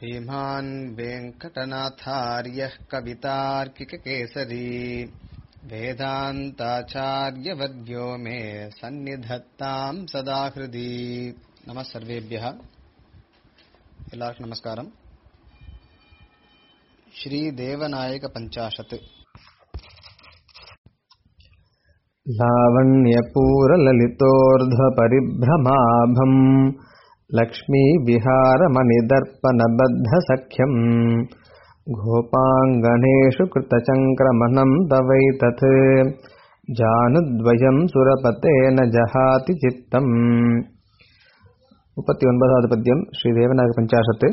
श्रीमान् वेङ्कटनाथार्यः कवितार्किककेसरी वेदान्ताचार्यवर्यो मे सन्निधत्ताम् सदा हृदि नमः सर्वेभ्यः எல்லாருக்கும் நமஸ்காரம் ஸ்ரீ தேவநாயக பஞ்சாஷத் लावण्यपूरललितोर्ध्वपरिभ्रमाभम् लक्ष्मीविहारमणिदर्पणबद्धसख्यम् गोपाङ्गणेषु कृतचङ्क्रमणम् तवैतत् जानुद्वयम् सुरपतेन जहाति चित्तम् முப்பத்தி ஒன்பதாவது பத்தியம் ஸ்ரீ தேவநாயக பஞ்சாசத்து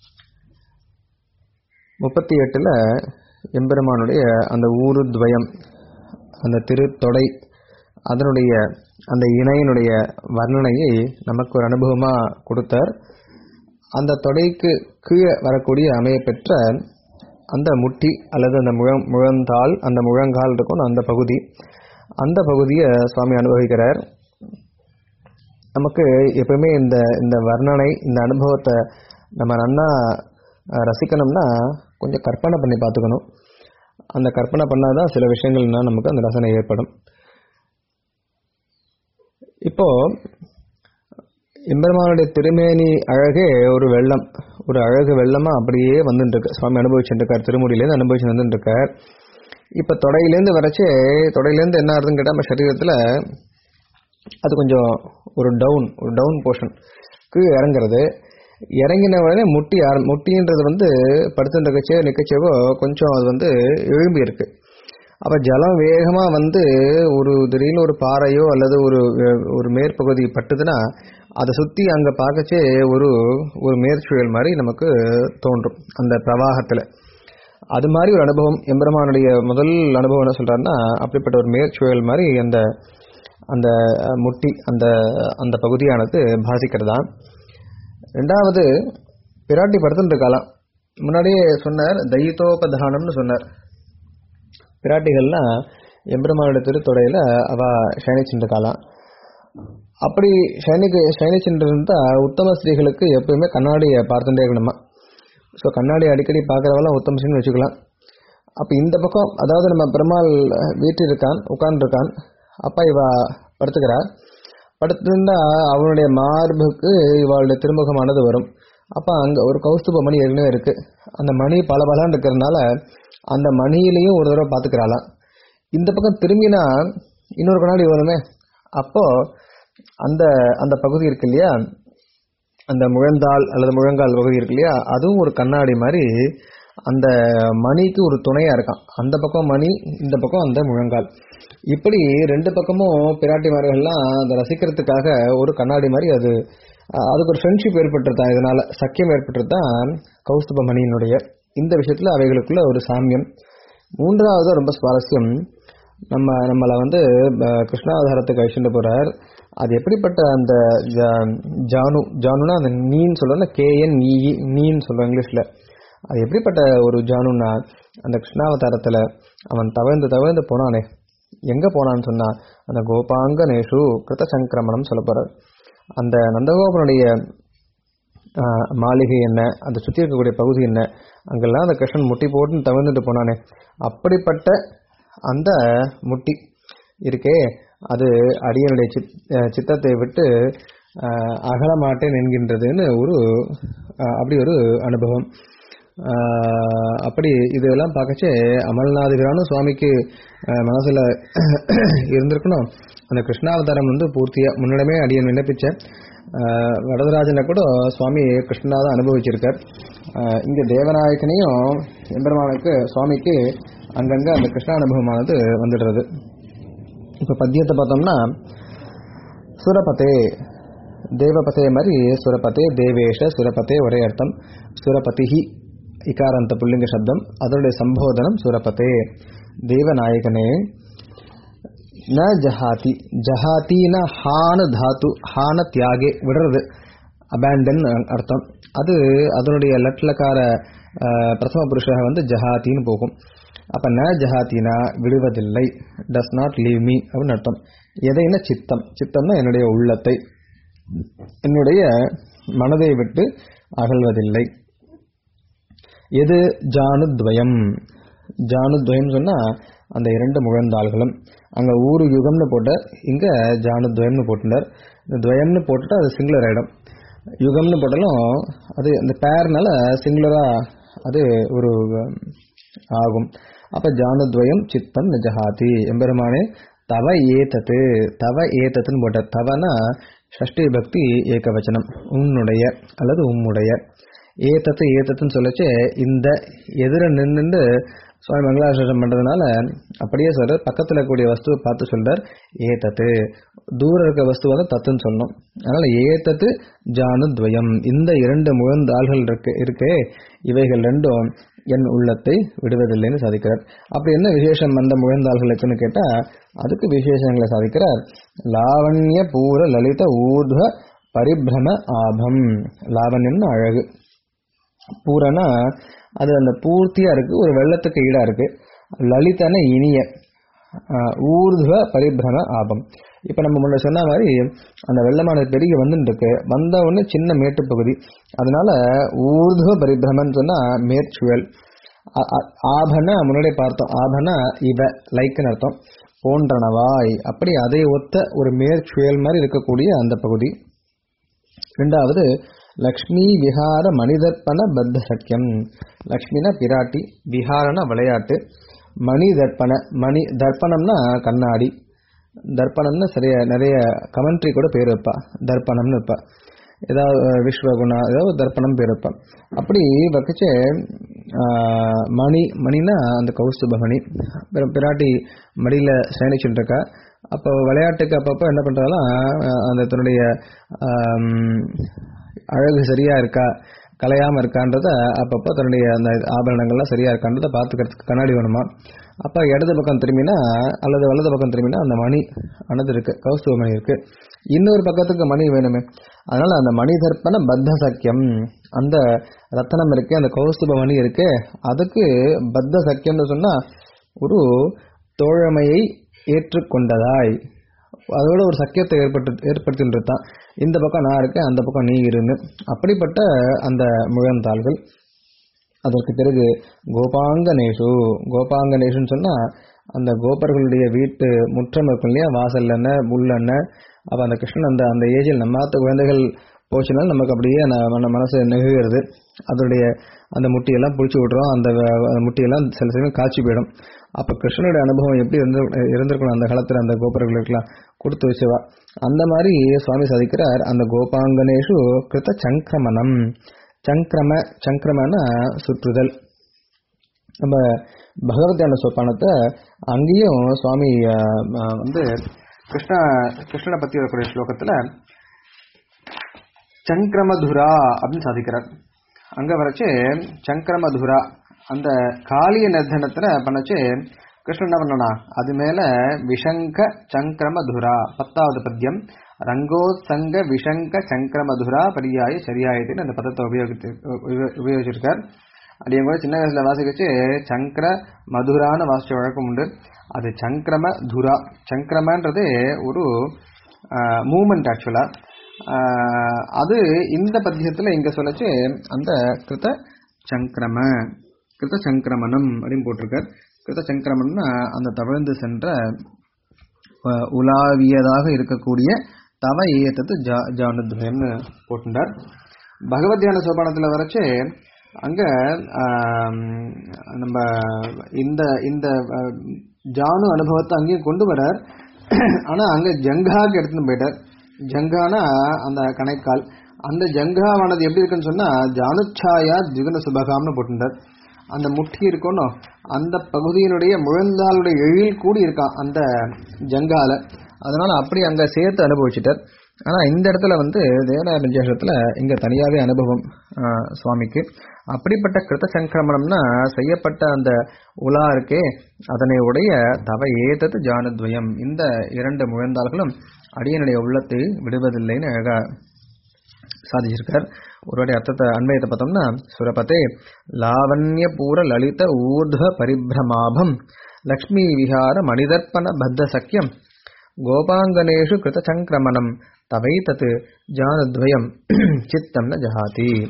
முப்பத்தி எட்டுல எம்பெருமானுடைய அந்த ஊருத்வயம் அந்த திருத்தொடை அதனுடைய அந்த இணையினுடைய வர்ணனையை நமக்கு ஒரு அனுபவமா கொடுத்தார் அந்த தொடைக்கு கீழே வரக்கூடிய அமைய பெற்ற அந்த முட்டி அல்லது அந்த முழ முழந்தாள் அந்த முழங்கால் இருக்கும் அந்த பகுதி அந்த பகுதியை சுவாமி அனுபவிக்கிறார் நமக்கு எப்பவுமே இந்த இந்த வர்ணனை இந்த அனுபவத்தை நம்ம நன்னா ரசிக்கணும்னா கொஞ்சம் கற்பனை பண்ணி பார்த்துக்கணும் அந்த கற்பனை பண்ணாதான் சில விஷயங்கள்னா நமக்கு அந்த ரசனை ஏற்படும் இப்போ எம்பெருமானுடைய திருமேனி அழகே ஒரு வெள்ளம் ஒரு அழகு வெள்ளமா அப்படியே வந்துட்டு இருக்கு சுவாமி அனுபவிச்சுட்டு இருக்கார் திருமுடியிலேருந்து அனுபவிச்சு வந்துட்டு இருக்கார் இப்ப தொடையிலேருந்து வரைச்சே தொடையிலேருந்து என்ன ஆகுதுன்னு கேட்டால் நம்ம சரீரத்துல அது கொஞ்சம் ஒரு டவுன் ஒரு டவுன் போர்ஷன் கீழே இறங்குறது இறங்கின உடனே முட்டி ஆர முட்டின்றது வந்து படுத்துட்டு இருக்கச்சே நிக்கச்சேவோ கொஞ்சம் அது வந்து எழும்பி இருக்கு அப்ப ஜலம் வேகமா வந்து ஒரு திடீர்னு ஒரு பாறையோ அல்லது ஒரு ஒரு மேற்பகுதி பட்டுதுன்னா அதை சுத்தி அங்க பார்க்கச்சே ஒரு ஒரு மேற்சூழல் மாதிரி நமக்கு தோன்றும் அந்த பிரவாகத்துல அது மாதிரி ஒரு அனுபவம் எம்பெருமானுடைய முதல் அனுபவம் என்ன சொல்றாருன்னா அப்படிப்பட்ட ஒரு மேற்சூழல் மாதிரி அந்த அந்த முட்டி அந்த அந்த பகுதியானது பாதிக்கிறதா ரெண்டாவது பிராட்டி படுத்துட்டு இருக்கலாம் முன்னாடியே சொன்னார் தைத்தோபதானம்னு சொன்னார் பிராட்டிகள்லாம் எம்பெருமானுடைய திருத்தொடையில அவ சயனிச்சுருக்காளாம் அப்படி சயனிக்கு சயனிச்சுட்டு இருந்தா உத்தம ஸ்திரீகளுக்கு எப்பயுமே கண்ணாடியை பார்த்துட்டே இருக்கணுமா ஸோ கண்ணாடி அடிக்கடி பார்க்குறவெல்லாம் உத்தம ஸ்ரீன்னு வச்சுக்கலாம் அப்போ இந்த பக்கம் அதாவது நம்ம பெருமாள் வீட்டில் இருக்கான் உட்கார்ந்துருக்கான் அப்பா இவ படுத்துக்கிறா படுத்திருந்தா அவனுடைய மார்புக்கு இவளுடைய திருமுகமானது வரும் அப்ப அங்க ஒரு கௌஸ்துப மணி ஏற்கனவே இருக்கு அந்த மணி பல பலான் இருக்கிறதுனால அந்த மணியிலையும் ஒரு தடவை பாத்துக்கிறாளாம் இந்த பக்கம் திரும்பினா இன்னொரு கண்ணாடி வருமே அப்போ அந்த அந்த பகுதி இருக்கு இல்லையா அந்த முழந்தாள் அல்லது முழங்கால் பகுதி இருக்கு இல்லையா அதுவும் ஒரு கண்ணாடி மாதிரி அந்த மணிக்கு ஒரு துணையா இருக்கான் அந்த பக்கம் மணி இந்த பக்கம் அந்த முழங்கால் இப்படி ரெண்டு பக்கமும் பிராட்டிமார்கள்லாம் அதை ரசிக்கிறதுக்காக ஒரு கண்ணாடி மாதிரி அது அதுக்கு ஒரு ஃப்ரெண்ட்ஷிப் ஏற்பட்டுருதான் இதனால சக்கியம் ஏற்பட்டுருதான் கௌஸ்துப மணியினுடைய இந்த விஷயத்துல அவைகளுக்குள்ள ஒரு சாமியம் மூன்றாவது ரொம்ப சுவாரஸ்யம் நம்ம நம்மளை வந்து கிருஷ்ணாவதாரத்துக்கு அழிச்சுட்டு போறார் அது எப்படிப்பட்ட அந்த ஜானு ஜானுனா அந்த நீன்னு சொல்லுவாங்க கேஎன் நீ நீன்னு சொல்லுவோம் இங்கிலீஷ்ல அது எப்படிப்பட்ட ஒரு ஜானுன்னா அந்த கிருஷ்ணாவதாரத்துல அவன் தவழ்ந்து தவழ்ந்து போனானே எங்க போனான்னு சொன்னா அந்த கோபாங்க நேஷு கிருத சங்கிரமணம் சொல்ல போறார் அந்த நந்தகோபனுடைய மாளிகை என்ன அந்த சுற்றி இருக்கக்கூடிய பகுதி என்ன அங்கெல்லாம் அந்த கிருஷ்ணன் முட்டி போட்டு தவிர்ந்துட்டு போனானே அப்படிப்பட்ட அந்த முட்டி இருக்கே அது அடியனுடைய சித் சித்தத்தை விட்டு அகல மாட்டேன் என்கின்றதுன்னு ஒரு அப்படி ஒரு அனுபவம் அப்படி இதெல்லாம் பார்க்கச்சே அமல்நாதிகரான சுவாமிக்கு மனசுல இருந்திருக்கணும் அந்த கிருஷ்ணாவதாரம் வந்து பூர்த்தியா முன்னிடமே அடியன் விண்ணப்பிச்ச வரதராஜனை கூட சுவாமி கிருஷ்ணா தான் அனுபவிச்சிருக்கார் இங்க தேவநாயகனையும் எம்பெருமானுக்கு சுவாமிக்கு அங்கங்க அந்த கிருஷ்ண அனுபவமானது வந்துடுறது இப்ப பத்தியத்தை பார்த்தோம்னா சுரபதே தேவபதே மாதிரி சுரபதே தேவேஷ சுரபதே ஒரே அர்த்தம் சுரபதிஹி இகாரந்த புல்லிங்க சப்தம் அதனுடைய சம்போதனம் சுரபதே தேவநாயகனே ந ஜஹாதி ஜஹாத்தினா ஹான தாத்து ஹான தியாகே விடுறது அபேண்டன் அர்த்தம் அது அதனுடைய லட்லக்கார பிரதம புருஷக வந்து ஜஹாத்தின்னு போகும் அப்ப ந ஜஹாத்தினா விடுவதில்லை டஸ் நாட் லீவ் மீ அப்படின்னு அர்த்தம் எதைன்னா சித்தம் சித்தம்னா என்னுடைய உள்ளத்தை என்னுடைய மனதை விட்டு அகல்வதில்லை எது ஜானுத்வயம் ஜானுத்வயம் சொன்னா அந்த இரண்டு முழந்தாள்களும் அங்க ஊரு யுகம்னு போட்ட இங்க ஜானுத்வயம்னு போட்டுட்டார் இந்த துவயம்னு போட்டுட்டா அது சிங்குலர் ஆயிடும் யுகம்னு போட்டாலும் அது அந்த பேர்னால சிங்குலரா அது ஒரு உம், ஆகும் அப்ப ஜானுத்வயம் சித்தம் நிஜஹாதி எம்பெருமானே தவ ஏதத்து தவ ஏதத்துன்னு போட்ட தவனா ஷஷ்டி பக்தி ஏகவச்சனம் உன்னுடைய அல்லது உம்முடைய ஏதத்து ஏதத்துன்னு சொல்லச்சு இந்த எதிர நின்று சுவாமி மங்களாசனம் பண்றதுனால அப்படியே சொல்ற பக்கத்துல கூடிய வஸ்துவை பார்த்து சொல்றார் ஏதத்து தூரம் இருக்க வஸ்து வந்து தத்துன்னு சொல்லணும் அதனால ஏதத்து ஜானுத்வயம் இந்த இரண்டு முழந்தாள்கள் இருக்கு இருக்கே இவைகள் ரெண்டும் என் உள்ளத்தை விடுவதில்லைன்னு சாதிக்கிறார் அப்படி என்ன விசேஷம் அந்த முழந்தாள்களுக்குன்னு கேட்டா அதுக்கு விசேஷங்களை சாதிக்கிறார் லாவண்ய பூர லலித ஊர்துவ பரிபிரம ஆபம் லாவண்யம்னு அழகு பூரனா அது அந்த பூர்த்தியா இருக்கு ஒரு வெள்ளத்துக்கு ஈடா இருக்கு லலிதன இனிய ஆஹ், ஊர்துவ பரிபிரம ஆபம் இப்ப நம்ம முன்ன சொன்ன மாதிரி அந்த வெள்ளமானது பெருகி வந்துட்டு இருக்கு வந்த உடனே சின்ன மேட்டு பகுதி அதனால ஊர்துவ பரிபிரமன் சொன்னா மேற்சுழல் ஆ- ஆ- ஆபன முன்னாடியே பார்த்தோம் ஆபன இவ லைக்குன்னு அர்த்தம் போன்றனவாய் அப்படி அதை ஒத்த ஒரு மேற்சுழல் மாதிரி இருக்கக்கூடிய அந்த பகுதி ரெண்டாவது லக்ஷ்மி விஹார மணிதர்ப்பண பத்த சக்கியம் லக்ஷ்மினா பிராட்டி விஹாரனா விளையாட்டு மணி தர்ப்பண மணி தர்ப்பணம்னா கண்ணாடி தர்ப்பணம்னு சரியா நிறைய கமெண்ட்ரி கூட பேர் வைப்பா தர்ப்பணம்னு வைப்பா ஏதாவது அஹ், விஸ்வகுணா ஏதாவது ஒரு தர்ப்பணம் பேர் வைப்பா அப்படி வக்கச்சே ஆஹ், மணி மணினா அந்த கௌஸ்துப மணி பிற- பிராட்டி மடியில சயனிச்சுட்டு இருக்கா அப்போ விளையாட்டுக்கு அப்பப்போ என்ன பண்றாலாம் அஹ், அந்த தன்னுடைய ஆம், அழகு சரியா இருக்கா கலையாம இருக்கான்றத அப்பப்போ தன்னுடைய அந்த ஆபரணங்கள்லாம் சரியா இருக்கான்றத பார்த்துக்கிறதுக்கு கண்ணாடி வேணுமா அப்ப இடது பக்கம் திரும்பினா அல்லது வலது பக்கம் திரும்பினா அந்த மணி அனது இருக்கு கௌஸ்துவ மணி இருக்கு இன்னொரு பக்கத்துக்கு மணி வேணுமே அதனால அந்த மணி தர்ப்பண பத்த சக்கியம் அந்த ரத்தனம் இருக்கு அந்த கௌஸ்துப மணி இருக்கு அதுக்கு பத்த சக்கியம்னு சொன்னா ஒரு தோழமையை ஏற்றுக்கொண்டதாய் அதோட ஒரு சக்கியத்தை ஏற்பட்டு ஏற்படுத்தின்றது தான் இந்த பக்கம் நான் இருக்கேன் அந்த பக்கம் நீ இருன்னு அப்படிப்பட்ட அந்த முழந்தாள்கள் அதற்கு பிறகு கோபாங்கனேஷு கோபாங்கனேஷுன்னு சொன்னா அந்த கோபர்களுடைய வீட்டு முற்றம் இருக்கும் இல்லையா வாசல் என்ன முள் என்ன அப்ப அந்த கிருஷ்ணன் அந்த அந்த ஏஜில் நம்மாத்த குழந்தைகள் போச்சுனாலும் நமக்கு அப்படியே ந- மன- மனசு நெகுகிறது அதனுடைய அந்த முட்டியெல்லாம் பிடிச்சி விட்றோம் அந்த வ- அந்த முட்டியெல்லாம் சில சமயம் காய்ச்சி போயிடும் அப்ப கிருஷ்ணனுடைய அனுபவம் எப்படி இருந்து இருந்திருக்கணும் அந்த காலத்துல அந்த கோபர்களுக்கெல்லாம் கொடுத்து வச்சுவா அந்த மாதிரி சுவாமி சாதிக்கிறார் அந்த கோபாங்கனேஷு கிருத சங்கிரமணம் சங்கிரம சங்கிரமனா சுற்றுதல் நம்ம பகவத்யான சோப்பானத்தை அங்கேயும் சுவாமி ஆஹ், ஆஹ், வந்து கிருஷ்ண கிருஷ்ணனை பத்தி வரக்கூடிய ஸ்லோகத்துல சங்கிரமதுரா அப்படின்னு சாதிக்கிறார் அங்க வரைச்சு சங்கிரமதுரா அந்த காளிய நிர்தனத்துல பண்ணச்சு கிருஷ்ணன் என்ன பண்ணனா அது மேல விஷங்க சங்கிரமதுரா பத்தாவது பத்தியம் ரங்கோத்சங்க விஷங்க சங்கிரமதுரா பரியாய சரியாயத்தின்னு அந்த பதத்தை உபயோகித்து உப- உபயோகிச்சிருக்கார் அது என் கூட சின்ன வயசுல வாசிக்கச்சு சங்கர மதுரான்னு வாசிச்ச வழக்கம் உண்டு அது சங்கிரம துரா சங்கிரமன்றது ஒரு மூமெண்ட் ஆக்சுவலா அது இந்த பத்தியத்துல இங்க சொல்லச்சு அந்த கிருத சங்கிரம கிருத சங்கிரமணம் அப்படின்னு போட்டிருக்கார் கிருத சங்கிரமணம்னா அந்த தவழ்ந்து சென்ற அஹ், உலாவியதாக இருக்கக்கூடிய தவ ஏத்தத்து ஜா ஜானுத்வயம்னு போட்டுட்டார் பகவத்யான சோபானத்துல வரைச்சு அங்க ஆம், நம்ம இந்த இந்த அஹ், ஜானு அனுபவத்தை அங்கேயும் கொண்டு வரார் ஆனா அங்க ஜங்காக்கு எடுத்துன்னு போயிட்டார் ஜங்கானா அந்த கணைக்கால் அந்த ஜங்காவானது எப்படி இருக்குன்னு சொன்னா ஜானுச்சாயா ஜுகன சுபகாம்னு போட்டுட்டார் அந்த முட்டி இருக்கணும் அந்த பகுதியினுடைய முழந்தாளுடைய எழில் கூடி இருக்கான் அந்த ஜங்கால அதனால அப்படி அங்க சேர்த்து அனுபவிச்சிட்டார் ஆனா இந்த இடத்துல வந்து தேவநாய பஞ்சாசத்துல இங்க தனியாவே அனுபவம் ஆஹ், சுவாமிக்கு அப்படிப்பட்ட கிருத சங்கிரமணம்னா செய்யப்பட்ட அந்த உலா இருக்கே அதனை உடைய தவ ஏதது ஜானத்வயம் இந்த இரண்டு முழந்தாள்களும் அடியனுடைய உள்ளத்தை விடுவதில்லைன்னு அழகா சாதிச்சிருக்கார் ஒருவாடி அர்த்தத்தை அன்வயத்தை பார்த்தோம்னா சுரபதே லாவண்ய பூர லலித ஊர்துவ பரிபிரமாபம் லக்ஷ்மி விஹார மணிதர்ப்பண பத்த சக்கியம் கோபாங்கனேஷு கிருத சங்கிரமணம் தவை தத் ஜானத்வயம் சித்தம் ந ஜஹாதி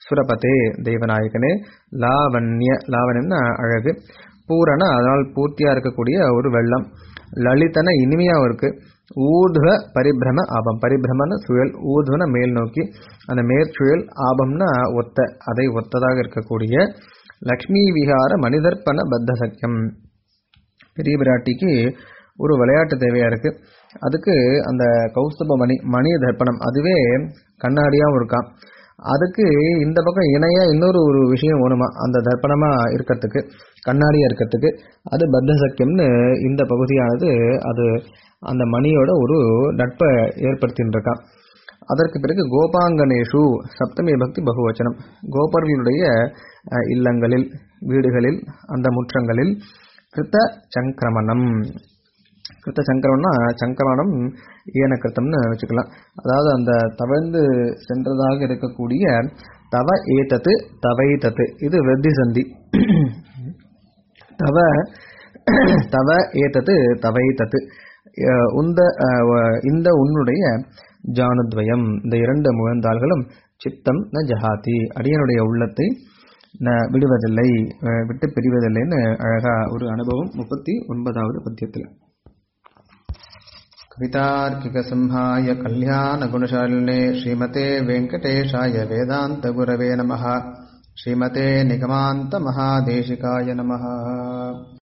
சுரபதே தெய்வநாயகனே லாவண்ய லாவண்யம்னா அழகு பூரண அதனால் பூர்த்தியா இருக்கக்கூடிய ஒரு வெள்ளம் லலிதன இனிமையாவும் இருக்கு ஊர்துவ பரிபிரம ஆபம் பரிபிரமன சுழல் ஊர்துவன மேல் நோக்கி அந்த மேற்சுழல் ஆபம்னா ஒத்த அதை ஒத்ததாக இருக்கக்கூடிய லக்ஷ்மி விகார மனிதர்ப்பண பத்த சக்கியம் பெரிய பிராட்டிக்கு ஒரு விளையாட்டு தேவையா இருக்கு அதுக்கு அந்த கௌஸ்துப மணி மணி தர்ப்பணம் அதுவே கண்ணாடியாவும் இருக்கான் அதுக்கு இந்த பக்கம் இணையா இன்னொரு ஒரு விஷயம் வேணுமா அந்த தர்ப்பணமா இருக்கிறதுக்கு கண்ணாடியா இருக்கிறதுக்கு அது பத்த சக்கியம்னு இந்த பகுதியானது அது அந்த மணியோட ஒரு நட்பை ஏற்படுத்தின்னு இருக்கான் அதற்கு பிறகு கோபாங்கனேஷு சப்தமி பக்தி பகுவச்சனம் கோபர்களுடைய அஹ், இல்லங்களில் வீடுகளில் அந்த முற்றங்களில் கிருத்த சங்கிரமணம் கிருத்த சங்கரம்னா சங்கரமணம் ஈன கிருத்தம்னு வச்சுக்கலாம் அதாவது அந்த தவழ்ந்து சென்றதாக இருக்கக்கூடிய தவ ஏதத்து தவை தத்து இது வெத்தி சந்தி தவ தவ ஏதத்து தவை தத்து அஹ் உந்த அஹ் வ- இந்த உன்னுடைய ஜானுத்வயம் இந்த இரண்டு முழந்தாள்களும் சித்தம் ந ஜஹாதி அடியனுடைய உள்ளத்தை ந விடுவதில்லை அஹ் விட்டு பிரிவதில்லைன்னு அழகா ஒரு அனுபவம் முப்பத்தி ஒன்பதாவது பத்தியத்தில் कवितार्किकसंहाय कल्याणगुणशालिने श्रीमते वेङ्कटेशाय वेदान्तगुरवे नमः श्रीमते निगमान्तमहादेशिकाय नमः